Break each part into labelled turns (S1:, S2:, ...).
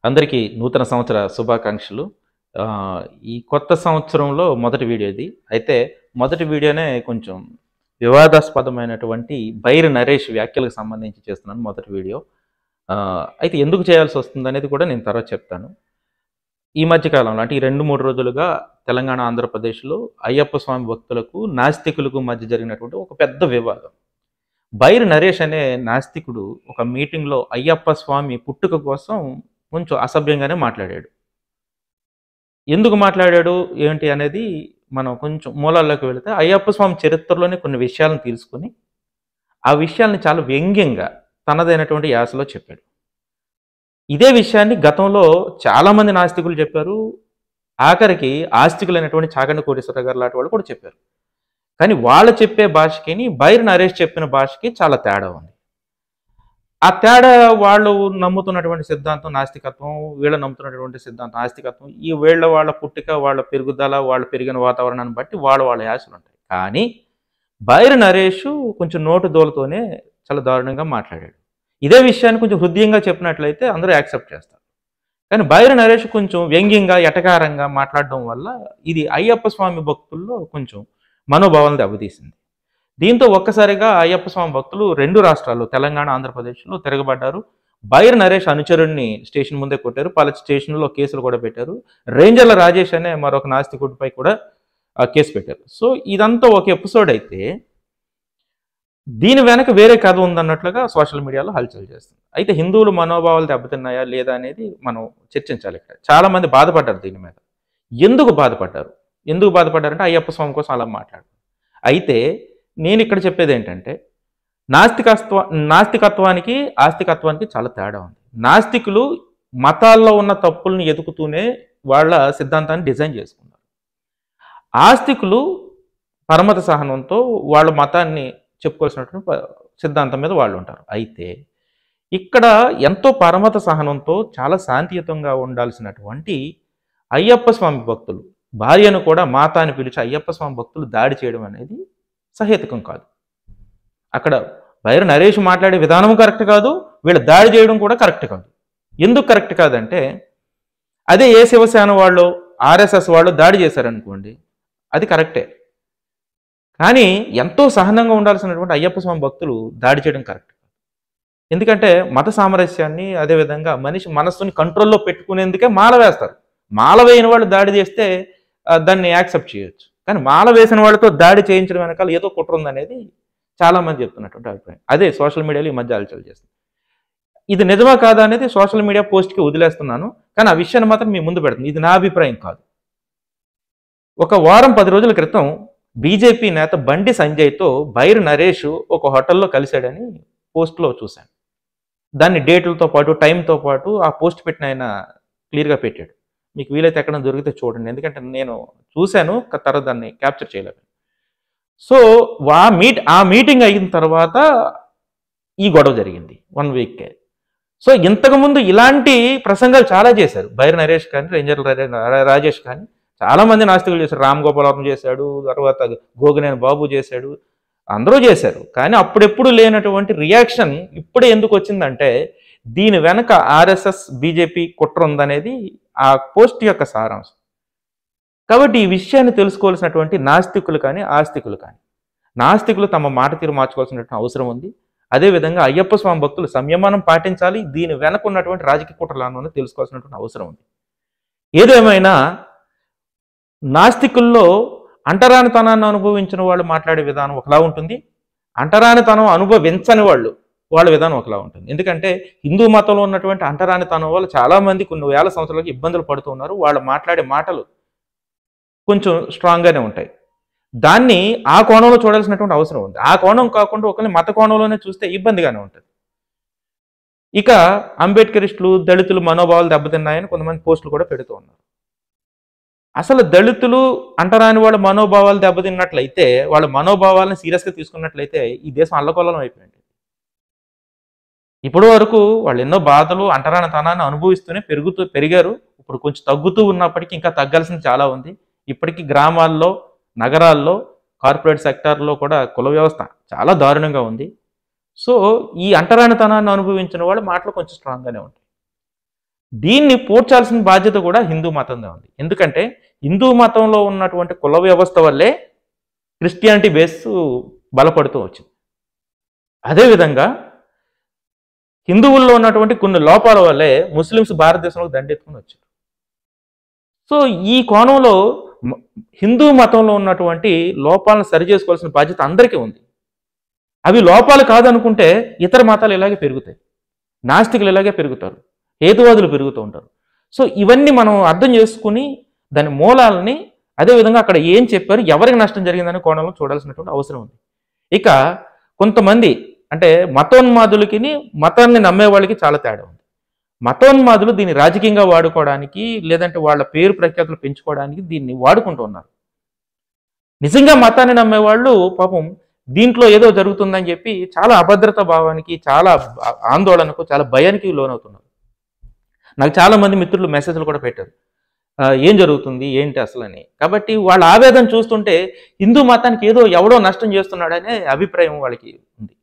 S1: అందరికీ నూతన సంవత్సర శుభాకాంక్షలు ఆ, ఈ కొత్త సంవత్సరంలో మొదటి వీడియో ఇది అయితే మొదటి వీడియోనే కొంచెం వివాదాస్పదమైనటువంటి బైర్ నరేష్ వ్యాఖ్యలకు సంబంధించి చేస్తున్నాను మొదటి వీడియో ఆ, అయితే ఎందుకు చేయాల్సి వస్తుంది అనేది కూడా నేను తర్వాత చెప్తాను ఈ మధ్య కాలంలో అంటే ఈ రెండు మూడు రోజులుగా తెలంగాణ ఆంధ్రప్రదేశ్లో అయ్యప్ప స్వామి భక్తులకు నాస్తికులకు మధ్య జరిగినటువంటి ఒక పెద్ద వివాదం బైర్ నరేష్ అనే నాస్తికుడు ఒక మీటింగ్లో అయ్యప్ప స్వామి పుట్టుక కోసం కొంచెం అసభ్యంగానే మాట్లాడాడు ఎందుకు మాట్లాడాడు ఏంటి అనేది మనం కొంచెం మూలాల్లోకి వెళితే అయ్యప్ప స్వామి చరిత్రలోనే కొన్ని విషయాలను తీసుకుని ఆ విషయాల్ని చాలా వ్యంగ్యంగా తనదైనటువంటి యాసలో చెప్పాడు ఇదే విషయాన్ని గతంలో చాలామంది నాస్తికులు చెప్పారు ఆఖరికి ఆస్తికులైనటువంటి చాగండి కోటేశ్వర గారు లాంటి వాళ్ళు కూడా చెప్పారు కానీ వాళ్ళు చెప్పే భాషకి బైర్ నరేష్ చెప్పిన భాషకి చాలా తేడా ఉంది ఆ తేడా వాళ్ళు నమ్ముతున్నటువంటి సిద్ధాంతం నాస్తికత్వం వీళ్ళు నమ్ముతున్నటువంటి సిద్ధాంతం ఆస్తికత్వం ఈ వీళ్ళ వాళ్ళ పుట్టిక వాళ్ళ పెరుగుదల వాళ్ళు పెరిగిన వాతావరణాన్ని బట్టి వాళ్ళ వాళ్ళ యాసలు ఉంటాయి కానీ బైర్ నరేష్ కొంచెం నోటు దోలతోనే చాలా దారుణంగా మాట్లాడాడు ఇదే విషయాన్ని కొంచెం హృదయంగా చెప్పినట్లయితే అందరూ యాక్సెప్ట్ చేస్తారు కానీ బైర్ నరేష్ కొంచెం వ్యంగ్యంగా ఎటకారంగా మాట్లాడడం వల్ల ఇది అయ్యప్ప స్వామి భక్తుల్లో కొంచెం మనోభావాలను దెబ్బతీసింది దీంతో ఒక్కసారిగా అయ్యప్ప స్వామి భక్తులు రెండు రాష్ట్రాల్లో తెలంగాణ ఆంధ్రప్రదేశ్లో తిరగబడ్డారు బైర్ నరేష్ అనుచరుణ్ణి స్టేషన్ ముందే కొట్టారు పలు స్టేషన్లో కేసులు కూడా పెట్టారు రేంజర్ల రాజేష్ అనే మరొక నాస్తికుడిపై కూడా ఆ, కేసు పెట్టారు సో ఇదంతా ఒక ఎపిసోడ్ అయితే దీని వెనక వేరే కథ ఉందన్నట్లుగా సోషల్ మీడియాలో హల్చల్ చేస్తుంది అయితే హిందువులు మనోభావాలు దెబ్బతిన్నాయా లేదా అనేది మనం చర్చించాలి ఇక్కడ చాలా మంది బాధపడ్డారు దీని మీద ఎందుకు బాధపడ్డారు ఎందుకు బాధపడ్డారంటే అయ్యప్ప స్వామి కోసం అలా మాట్లాడు అయితే నేను ఇక్కడ చెప్పేది ఏంటంటే నాస్తికత్వ నాస్తికత్వానికి ఆస్తికత్వానికి చాలా తేడా ఉంది నాస్తికులు మతాల్లో ఉన్న తప్పుల్ని ఎదుకుతూనే వాళ్ళ సిద్ధాంతాన్ని డిజైన్ చేసుకున్నారు ఆస్తికులు పరమత సహనంతో వాళ్ళ మతాన్ని చెప్పుకోవాల్సినటువంటి ప- సిద్ధాంతం మీద వాళ్ళు ఉంటారు అయితే ఇక్కడ ఎంతో పరమత సహనంతో చాలా శాంతియుతంగా ఉండాల్సినటువంటి అయ్యప్ప స్వామి భక్తులు భార్యను కూడా మాత అని పిలిచి అయ్యప్ప స్వామి భక్తులు దాడి చేయడం అనేది సహేతుకం కాదు అక్కడ బైరు నరేష్ మాట్లాడే విధానం కరెక్ట్ కాదు వీళ్ళ దాడి చేయడం కూడా కరెక్ట్ కాదు ఎందుకు కరెక్ట్ కాదంటే అదే ఏ శివసేన వాళ్ళు ఆర్ఎస్ఎస్ వాళ్ళు దాడి చేశారనుకోండి అది కరెక్టే కానీ ఎంతో సహనంగా ఉండాల్సినటువంటి అయ్యప్ప స్వామి భక్తులు దాడి చేయడం కరెక్ట్ ఎందుకంటే మత సామరస్యాన్ని అదేవిధంగా మనిషి మనస్సుని కంట్రోల్లో పెట్టుకునేందుకే మాల వేస్తారు మాల వేయని వాళ్ళు దాడి చేస్తే ఆ, దాన్ని యాక్సెప్ట్ చేయొచ్చు కానీ మాల వేసిన వాళ్ళతో దాడి చేయించడం వెనకాల ఏదో కుట్ర ఉందనేది చాలా మంది చెప్తున్నటువంటి అభిప్రాయం అదే సోషల్ మీడియాలో ఈ మధ్య అలచల్ చేస్తుంది ఇది నిజమా కాదా అనేది సోషల్ మీడియా పోస్ట్కి వదిలేస్తున్నాను కానీ ఆ విషయాన్ని మాత్రం మీ ముందు పెడుతుంది ఇది నా అభిప్రాయం కాదు ఒక వారం పది రోజుల క్రితం బీజేపీ నేత బండి సంజయ్తో బైర్ నరేష్ ఒక హోటల్లో కలిశాడని పోస్ట్లో చూశాను దాన్ని డేట్లతో పాటు టైంతో పాటు ఆ పోస్ట్ పెట్టిన ఆయన క్లియర్గా పెట్టాడు మీకు వీలైతే ఎక్కడ దొరికితే చూడండి ఎందుకంటే నేను చూశాను క- తర్వాత దాన్ని క్యాప్చర్ చేయలేదు సో ఆ మీట్ ఆ మీటింగ్ అయిన తర్వాత ఈ గొడవ జరిగింది వన్ వీక్కే సో ఇంతకుముందు ఇలాంటి ప్రసంగాలు చాలా చేశారు బైర్ నరేష్ కానీ రేంజర్ రా- రాజేష్ కానీ చాలా మంది నాస్తికులు చేశారు రామ్ గోపాలవరం చేశాడు తర్వాత గోగినేని బాబు చేశాడు అందరూ చేశారు కానీ అప్పుడెప్పుడు లేనటువంటి రియాక్షన్ ఇప్పుడే ఎందుకు వచ్చిందంటే దీని వెనక ఆర్ఎస్ఎస్ బీజేపీ కుట్ర ఉందనేది ఆ పోస్ట్ యొక్క సారాంశం కాబట్టి ఈ విషయాన్ని తెలుసుకోవాల్సినటువంటి నాస్తికులు కానీ ఆస్తికులు కానీ నాస్తికులు తమ మాట తీరు మార్చుకోవాల్సినటువంటి అవసరం ఉంది అదేవిధంగా అయ్యప్ప స్వామి భక్తులు సంయమనం పాటించాలి దీని వెనక ఉన్నటువంటి రాజకీయ కుట్రలను తెలుసుకోవాల్సినటువంటి అవసరం ఉంది ఏదేమైనా నాస్తికుల్లో అంటరానితనాన్ని అనుభవించిన వాళ్ళు మాట్లాడే విధానం ఒకలా ఉంటుంది అంటరానితనం అనుభవించని వాళ్ళు వాళ్ళ విధానం ఒకలా ఉంటుంది ఎందుకంటే హిందూ మతంలో ఉన్నటువంటి అంటరానితనం వల్ల చాలా మంది కొన్ని వేల సంవత్సరాలకి ఇబ్బందులు పడుతున్నారు వాళ్ళు మాట్లాడే మాటలు కొంచెం స్ట్రాంగ్గానే ఉంటాయి దాన్ని ఆ కోణంలో చూడాల్సినటువంటి అవసరం ఉంది ఆ కోణం కాకుండా ఒకరిని మత కోణంలోనే చూస్తే ఇబ్బందిగానే ఉంటుంది ఇక అంబేద్కరిస్టులు దళితులు మనోభావాలు దెబ్బతిన్నాయని కొంతమంది పోస్టులు కూడా పెడుతూ ఉన్నారు అసలు దళితులు అంటరాని వాళ్ళ మనోభావాలు దెబ్బతిన్నట్లయితే వాళ్ళ మనోభావాలను సీరియస్గా తీసుకున్నట్లయితే ఈ దేశం అల్లకొల్లం అయిపోయింది ఇప్పటి వరకు వాళ్ళు ఎన్నో బాధలు అంటరానితనాన్ని అనుభవిస్తూనే పెరుగుతూ పెరిగారు ఇప్పుడు కొంచెం తగ్గుతూ ఉన్నప్పటికీ ఇంకా తగ్గాల్సింది చాలా ఉంది ఇప్పటికీ గ్రామాల్లో నగరాల్లో కార్పొరేట్ సెక్టార్లో కూడా కుల వ్యవస్థ చాలా దారుణంగా ఉంది సో ఈ అంటరానితనాన్ని అనుభవించిన వాళ్ళు మాటలు కొంచెం స్ట్రాంగ్గానే ఉంటాయి దీన్ని పూడ్చాల్సిన బాధ్యత కూడా హిందూ మతందే ఉంది ఎందుకంటే హిందూ మతంలో ఉన్నటువంటి కుల వ్యవస్థ వల్లే క్రిస్టియానిటీ బేస్ బలపడుతూ వచ్చింది అదేవిధంగా హిందువుల్లో ఉన్నటువంటి కొన్ని లోపాల వల్లే ముస్లిమ్స్ భారతదేశంలో దండెత్తుకుని వచ్చారు సో ఈ కోణంలో మ- హిందూ మతంలో ఉన్నటువంటి లోపాలను సరిచేసుకోవాల్సిన బాధ్యత అందరికీ ఉంది అవి లోపాలు కాదనుకుంటే ఇతర మతాలు ఇలాగే పెరుగుతాయి నాస్తికులు ఇలాగే పెరుగుతారు హేతువాదులు పెరుగుతూ ఉంటారు సో ఇవన్నీ మనం అర్థం చేసుకుని దాని మూలాలని అదేవిధంగా అక్కడ ఏం చెప్పారు ఎవరికి నష్టం జరిగిందనే కోణంలో చూడాల్సినటువంటి అవసరం ఉంది ఇక కొంతమంది అంటే మతోన్మాదులకి మతాన్ని నమ్మే వాళ్ళకి చాలా తేడా ఉంది మతోన్మాదులు దీన్ని రాజకీయంగా వాడుకోవడానికి లేదంటే వాళ్ళ పేరు ప్రఖ్యాతులు పెంచుకోవడానికి దీన్ని వాడుకుంటూ ఉన్నారు నిజంగా మతాన్ని నమ్మే వాళ్ళు పాపం దీంట్లో ఏదో జరుగుతుందని చెప్పి చాలా అభద్రత భావానికి చాలా ఆ- ఆందోళనకు చాలా భయానికి లోనవుతున్నారు నాకు చాలా మంది మిత్రులు మెసేజ్లు కూడా పెట్టారు ఆ, ఏం జరుగుతుంది ఏంటి అసలు అని కాబట్టి వాళ్ళ ఆవేదన చూస్తుంటే హిందూ మతానికి ఏదో ఎవడో నష్టం చేస్తున్నాడనే అభిప్రాయం వాళ్ళకి ఉంది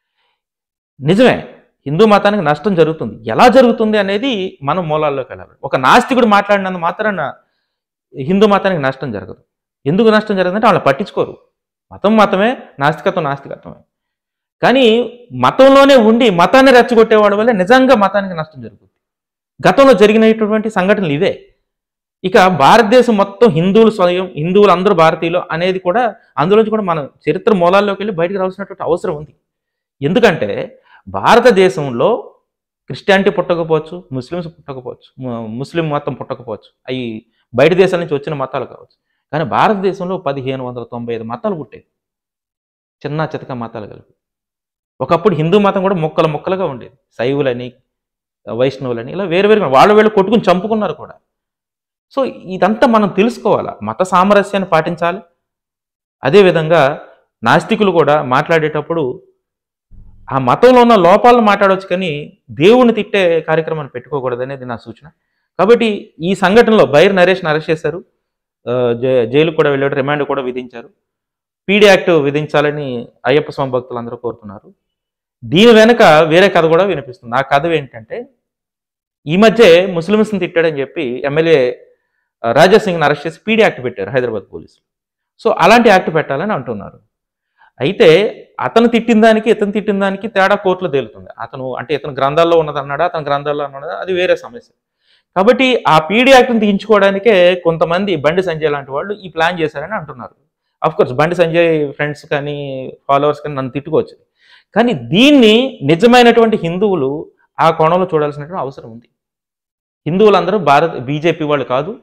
S1: నిజమే హిందూ మతానికి నష్టం జరుగుతుంది ఎలా జరుగుతుంది అనేది మనం మూలాల్లోకి వెళ్ళాలి ఒక నాస్తికుడు మాట్లాడినంత మాత్రాన హిందూ మతానికి నష్టం జరగదు ఎందుకు నష్టం జరగదంటే వాళ్ళు పట్టించుకోరు మతం మతమే నాస్తికత్వం నాస్తికత్వమే కానీ మతంలోనే ఉండి మతాన్ని రెచ్చగొట్టేవాడి వల్ల నిజంగా మతానికి నష్టం జరుగుతుంది గతంలో జరిగినటువంటి సంఘటనలు ఇవే ఇక భారతదేశం మొత్తం హిందువులు స్వయం హిందువులు అందరూ భారతీయులు అనేది కూడా అందులోంచి కూడా మనం చరిత్ర మూలాల్లోకి వెళ్ళి బయటకు రావాల్సినటువంటి అవసరం ఉంది ఎందుకంటే భారతదేశంలో క్రిస్టియానిటీ పుట్టకపోవచ్చు ముస్లిమ్స్ పుట్టకపోవచ్చు ము- ముస్లిం మతం పుట్టకపోవచ్చు అవి బయట దేశాల నుంచి వచ్చిన మతాలు కావచ్చు కానీ భారతదేశంలో పదిహేను వందల తొంభై ఐదు మతాలు పుట్టాయి చిన్న చితక మతాలు కలిపి ఒకప్పుడు హిందూ మతం కూడా ముక్కలు ముక్కలుగా ఉండేది శైవులని వైష్ణవులని ఇలా వేరు వేరు వాళ్ళు వీళ్ళు కొట్టుకుని చంపుకున్నారు కూడా సో ఇదంతా మనం తెలుసుకోవాలా మత సామరస్యాన్ని పాటించాలి అదేవిధంగా నాస్తికులు కూడా మాట్లాడేటప్పుడు ఆ మతంలో ఉన్న లోపాలను మాట్లాడవచ్చు కానీ దేవుణ్ణి తిట్టే కార్యక్రమాన్ని పెట్టుకోకూడదు అనేది నా సూచన కాబట్టి ఈ సంఘటనలో బైర్ నరేష్ని అరెస్ట్ చేశారు ఆ, జై- జైలుకు కూడా వెళ్ళాడు రిమాండ్ కూడా విధించారు పీడీ యాక్ట్ విధించాలని అయ్యప్ప స్వామి భక్తులందరూ కోరుతున్నారు దీని వెనక వేరే కథ కూడా వినిపిస్తుంది ఆ కథ ఏంటంటే ఈ మధ్య ముస్లిమ్స్ని తిట్టాడని చెప్పి ఎమ్మెల్యే రాజా సింగ్ని అరెస్ట్ చేసి పీడీ యాక్ట్ పెట్టారు హైదరాబాద్ పోలీసులు సో అలాంటి యాక్ట్ పెట్టాలని అంటున్నారు అయితే అతను తిట్టిన దానికి ఇతను తిట్టిన దానికి తేడా కోర్టులో తేలుతుంది అతను అంటే ఇతను గ్రంథాల్లో ఉన్నది అన్నాడా అతను గ్రంథాల్లో అన్నాడా అది వేరే సమస్య కాబట్టి ఆ పీడీ యాక్ట్ని తీయించుకోవడానికే కొంతమంది బండి సంజయ్ లాంటి వాళ్ళు ఈ ప్లాన్ చేశారని అంటున్నారు అఫ్ కోర్స్ బండి సంజయ్ ఫ్రెండ్స్ కానీ ఫాలోవర్స్ కానీ నన్ను తిట్టుకోవచ్చు కానీ దీన్ని నిజమైనటువంటి హిందువులు ఆ కోణంలో చూడాల్సినటువంటి అవసరం ఉంది హిందువులందరూ భారత్ బీజేపీ వాళ్ళు కాదు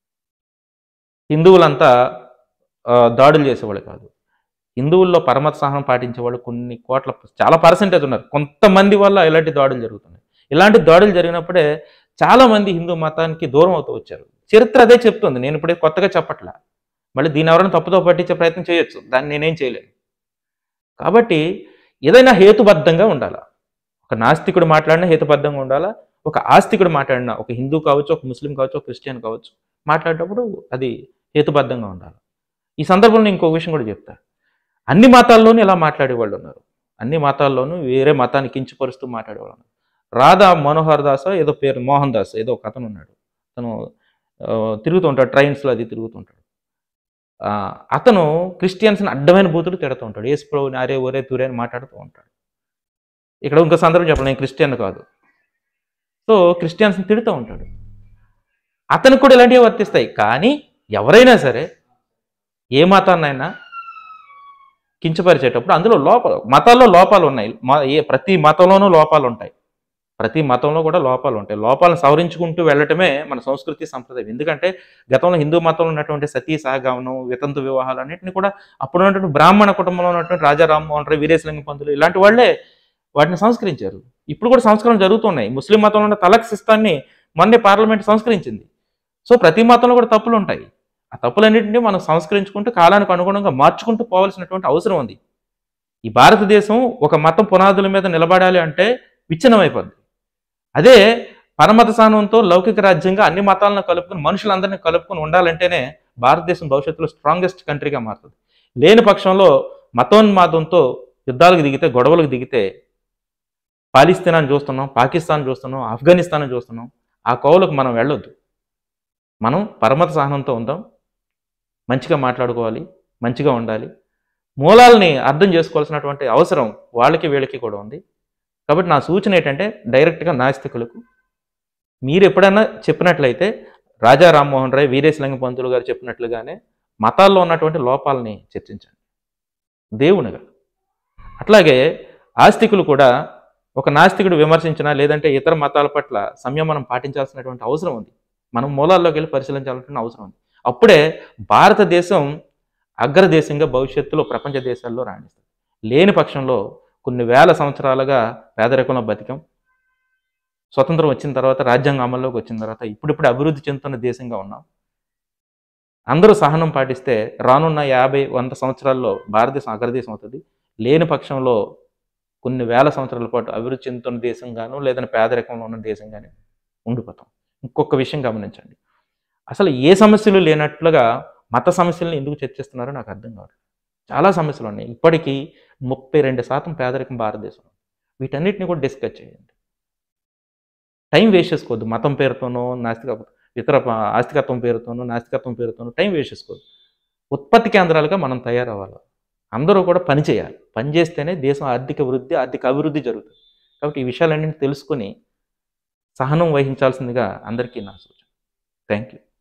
S1: హిందువులంతా ఆ, దాడులు చేసేవాళ్ళు కాదు హిందువుల్లో పరమత సహనం పాటించే వాళ్ళు కొన్ని కోట్ల చాలా పర్సెంటేజ్ ఉన్నారు కొంతమంది వల్ల ఇలాంటి దాడులు జరుగుతున్నాయి ఇలాంటి దాడులు జరిగినప్పుడే చాలా మంది హిందూ మతానికి దూరం అవుతూ వచ్చారు చరిత్ర అదే చెప్తుంది నేను ఇప్పుడే కొత్తగా చెప్పట్లా మళ్ళీ దీని ఎవరైనా తప్పుతో పట్టించే ప్రయత్నం చేయొచ్చు దాన్ని నేనేం చేయలేను కాబట్టి ఏదైనా హేతుబద్ధంగా ఉండాలా ఒక నాస్తికుడు మాట్లాడినా హేతుబద్ధంగా ఉండాలా ఒక ఆస్తికుడు మాట్లాడినా ఒక హిందూ కావచ్చు ఒక ముస్లిం కావచ్చు ఒక క్రిస్టియన్ కావచ్చు మాట్లాడేటప్పుడు అది హేతుబద్ధంగా ఉండాలి ఈ సందర్భంలో ఇంకో విషయం కూడా చెప్తా అన్ని మతాల్లోనూ ఇలా మాట్లాడే వాళ్ళు ఉన్నారు అన్ని మతాల్లోనూ వేరే మతాన్ని కించపరుస్తూ మాట్లాడేవాళ్ళు ఉన్నారు రాధా మనోహర్ దాస్ ఏదో పేరు మోహన్ దాస్ ఏదో ఒక అతను ఉన్నాడు అతను ఆ, తిరుగుతూ ఉంటాడు ట్రైన్స్లో అది తిరుగుతుంటాడు ఆ, అతను క్రిస్టియన్స్ని అడ్డమైన బూతులు తిడుతూ ఉంటాడు ఏసు ప్రభుని అరే ఒరే తురే అని మాట్లాడుతూ ఉంటాడు ఇక్కడ ఇంకో సందర్భం చెప్పాలి నేను క్రిస్టియన్ కాదు సో క్రిస్టియన్స్ని తిడుతూ ఉంటాడు అతనికి కూడా ఇలాంటివి వర్తిస్తాయి కానీ ఎవరైనా సరే ఏ మతాన్నైనా కించపరిచేటప్పుడు అందులో లోపాలు మతాల్లో లోపాలు ఉన్నాయి మ- ఏ ప్రతి మతంలోనూ లోపాలు ఉంటాయి ప్రతి మతంలో కూడా లోపాలు ఉంటాయి లోపాలను సవరించుకుంటూ వెళ్ళటమే మన సంస్కృతి సంప్రదాయం ఎందుకంటే గతంలో హిందూ మతంలో ఉన్నటువంటి సతీ సహగమనం వితంతు వివాహాలు అన్నింటినీ కూడా అప్పుడు ఉన్నటువంటి బ్రాహ్మణ కుటుంబంలో ఉన్నటువంటి రాజా రామ్మోహన్ రావు వీరేశలింగ పంతులు ఇలాంటి వాళ్ళే వాటిని సంస్కరించారు ఇప్పుడు కూడా సంస్కరణ జరుగుతున్నాయి ముస్లిం మతంలో ఉన్న తలక్ సిస్తాన్ని మొన్నే పార్లమెంట్ సంస్కరించింది సో ప్రతి మతంలో కూడా తప్పులు ఉంటాయి ఆ తప్పులన్నింటినీ మనం సంస్కరించుకుంటూ కాలానికి అనుగుణంగా మార్చుకుంటూ పోవాల్సినటువంటి అవసరం ఉంది ఈ భారతదేశం ఒక మతం పునాదుల మీద నిలబడాలి అంటే విచ్ఛిన్నమైపోద్ది అదే పరమత స్థానంతో లౌకిక రాజ్యంగా అన్ని మతాలను కలుపుకుని మనుషులందరినీ కలుపుకుని ఉండాలంటేనే భారతదేశం భవిష్యత్తులో స్ట్రాంగెస్ట్ కంట్రీగా మారుతుంది లేని పక్షంలో మతోన్మాదంతో యుద్ధాలకు దిగితే గొడవలకు దిగితే పాలిస్తీనాన్ని చూస్తున్నాం పాకిస్తాన్ చూస్తున్నాం ఆఫ్ఘనిస్తాన్ చూస్తున్నాం ఆ కోవలకు మనం వెళ్ళొద్దు మనం పరమత సహనంతో ఉందాం మంచిగా మాట్లాడుకోవాలి మంచిగా ఉండాలి మూలాలని అర్థం చేసుకోవాల్సినటువంటి అవసరం వాళ్ళకి వీళ్ళకి కూడా ఉంది కాబట్టి నా సూచన ఏంటంటే డైరెక్ట్గా నాస్తికులకు మీరు ఎప్పుడైనా చెప్పినట్లయితే రాజా రామ్మోహన్ రాయ్ వీరేశలింగ పంతులు గారు చెప్పినట్లుగానే మతాల్లో ఉన్నటువంటి లోపాలని చర్చించండి దేవునిగా అట్లాగే ఆస్తికులు కూడా ఒక నాస్తికుడు విమర్శించినా లేదంటే ఇతర మతాల పట్ల సంయమనం పాటించాల్సినటువంటి అవసరం ఉంది మనం మూలాల్లోకి వెళ్ళి పరిశీలించాల్సిన అవసరం ఉంది అప్పుడే భారతదేశం అగ్రదేశంగా భవిష్యత్తులో ప్రపంచ దేశాల్లో రాణిస్తుంది లేని పక్షంలో కొన్ని వేల సంవత్సరాలుగా పేదరికంలో బతికం స్వతంత్రం వచ్చిన తర్వాత రాజ్యాంగం అమల్లోకి వచ్చిన తర్వాత ఇప్పుడిప్పుడు అభివృద్ధి చెందుతున్న దేశంగా ఉన్నాం అందరూ సహనం పాటిస్తే రానున్న యాభై వంద సంవత్సరాల్లో భారతదేశం అగ్రదేశం అవుతుంది లేని పక్షంలో కొన్ని వేల సంవత్సరాల పాటు అభివృద్ధి చెందుతున్న దేశంగాను లేదంటే పేదరికంలో ఉన్న దేశంగానే ఉండిపోతాం ఇంకొక విషయం గమనించండి అసలు ఏ సమస్యలు లేనట్లుగా మత సమస్యలను ఎందుకు చర్చిస్తున్నారో నాకు అర్థం కాదు చాలా సమస్యలు ఉన్నాయి ఇప్పటికీ ముప్పై రెండు శాతం పేదరికం భారతదేశంలో వీటన్నిటిని కూడా డిస్కస్ చేయండి టైం వేస్ట్ చేసుకోవద్దు మతం పేరుతోనో నాస్తిక ఇతర ప- ఆస్తికత్వం పేరుతోనో నాస్తికత్వం పేరుతోనో టైం వేస్ట్ చేసుకోవద్దు ఉత్పత్తి కేంద్రాలుగా మనం తయారవ్వాలి అందరూ కూడా పని చేయాలి పని చేస్తేనే దేశం ఆర్థిక వృద్ధి ఆర్థిక అభివృద్ధి జరుగుతుంది కాబట్టి ఈ విషయాలన్నీ తెలుసుకొని సహనం వహించాల్సిందిగా అందరికీ నా సూచన థ్యాంక్ యూ